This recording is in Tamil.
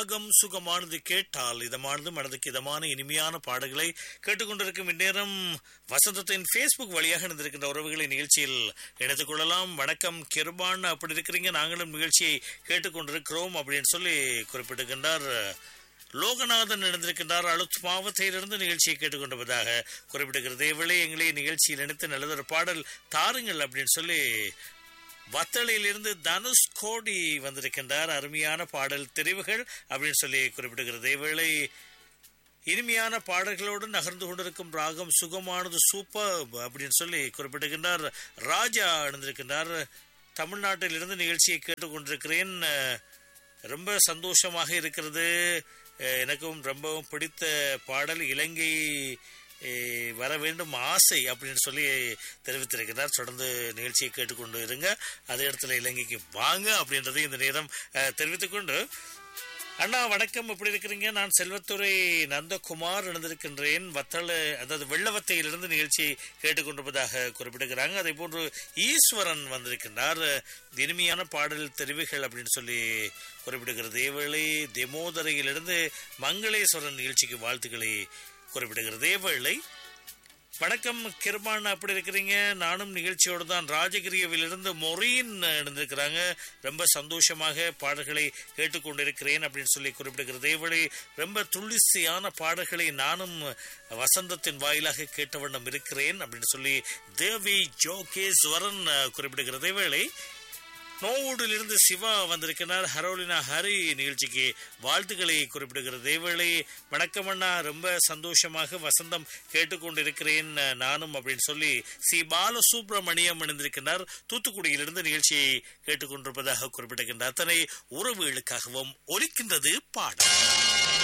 ராகம் சுகமானது கேட்டால் இதமானது மனதுக்கு இதமான இனிமையான பாடல்களை கேட்டுக்கொண்டிருக்கும் இந்நேரம் வசந்தத்தின் ஃபேஸ்புக் வழியாக இணைந்திருக்கின்ற உறவுகளை நிகழ்ச்சியில் இணைத்துக் கொள்ளலாம் வணக்கம் கிருபான் அப்படி இருக்கிறீங்க நாங்களும் நிகழ்ச்சியை கேட்டுக்கொண்டிருக்கிறோம் அப்படின்னு சொல்லி குறிப்பிட்டிருக்கின்றார் லோகநாதன் இணைந்திருக்கின்றார் அழுத் மாவட்டத்திலிருந்து நிகழ்ச்சியை கேட்டுக்கொண்டிருப்பதாக குறிப்பிட்டிருக்கிறது இவளே எங்களை நிகழ்ச்சியில் இணைத்து நல்லதொரு பாடல் தாருங்கள் அப்படின்னு சொல்லி வத்தளையிலிருந்து தனுஷ் கோடி வந்திருக்கின்றார் அருமையான பாடல் தெரிவுகள் அப்படின்னு சொல்லி குறிப்பிடுகிறது இவ்வேளை இனிமையான பாடல்களோடு நகர்ந்து கொண்டிருக்கும் ராகம் சுகமானது சூப்பர் அப்படின்னு சொல்லி குறிப்பிட்டிருக்கின்றார் ராஜா அணிந்திருக்கின்றார் தமிழ்நாட்டிலிருந்து நிகழ்ச்சியை கேட்டுக்கொண்டிருக்கிறேன் ரொம்ப சந்தோஷமாக இருக்கிறது எனக்கும் ரொம்பவும் பிடித்த பாடல் இலங்கை வர வேண்டும் ஆசை அப்படின்னு சொல்லி தெரிவித்திருக்கிறார் தொடர்ந்து நிகழ்ச்சியை கேட்டுக்கொண்டு இருங்க அதே இடத்துல இலங்கைக்கு வாங்க அப்படின்றதை இந்த நேரம் தெரிவித்துக்கொண்டு அண்ணா வணக்கம் எப்படி இருக்கிறீங்க நான் செல்வத்துறை நந்தகுமார் இணைந்திருக்கின்றேன் வத்தள அதாவது வெள்ளவத்தையிலிருந்து நிகழ்ச்சி கேட்டுக்கொண்டிருப்பதாக குறிப்பிடுகிறாங்க அதே போன்று ஈஸ்வரன் வந்திருக்கின்றார் இனிமையான பாடல் தெரிவுகள் அப்படின்னு சொல்லி குறிப்பிடுகிறது ஏவேளை தெமோதரையிலிருந்து மங்களேஸ்வரன் நிகழ்ச்சிக்கு வாழ்த்துக்களை குறிப்பிடுகிறது ஏவேளை வணக்கம் கிருமான் அப்படி இருக்கிறீங்க நானும் நிகழ்ச்சியோடு தான் ராஜகிரியவிலிருந்து மொரீன் இருந்திருக்கிறாங்க ரொம்ப சந்தோஷமாக பாடல்களை கேட்டுக்கொண்டிருக்கிறேன் அப்படின்னு சொல்லி குறிப்பிடுகிறது இவளை ரொம்ப துளிசியான பாடல்களை நானும் வசந்தத்தின் வாயிலாக கேட்ட வண்ணம் இருக்கிறேன் அப்படின்னு சொல்லி தேவி ஜோகேஸ்வரன் குறிப்பிடுகிறது இவளை நோவூடிலிருந்து சிவா வந்திருக்கிறார் ஹரோலினா ஹரி நிகழ்ச்சிக்கு வாழ்த்துக்களை குறிப்பிடுகிறது இவளை வணக்கம் அண்ணா ரொம்ப சந்தோஷமாக வசந்தம் கேட்டுக்கொண்டிருக்கிறேன் நானும் அப்படின்னு சொல்லி சி பாலசுப்ரமணியம் அணிந்திருக்கிறார் தூத்துக்குடியிலிருந்து நிகழ்ச்சியை கேட்டுக்கொண்டிருப்பதாக குறிப்பிடுகின்றார் அத்தனை உறவுகளுக்காகவும் ஒலிக்கின்றது பாடம்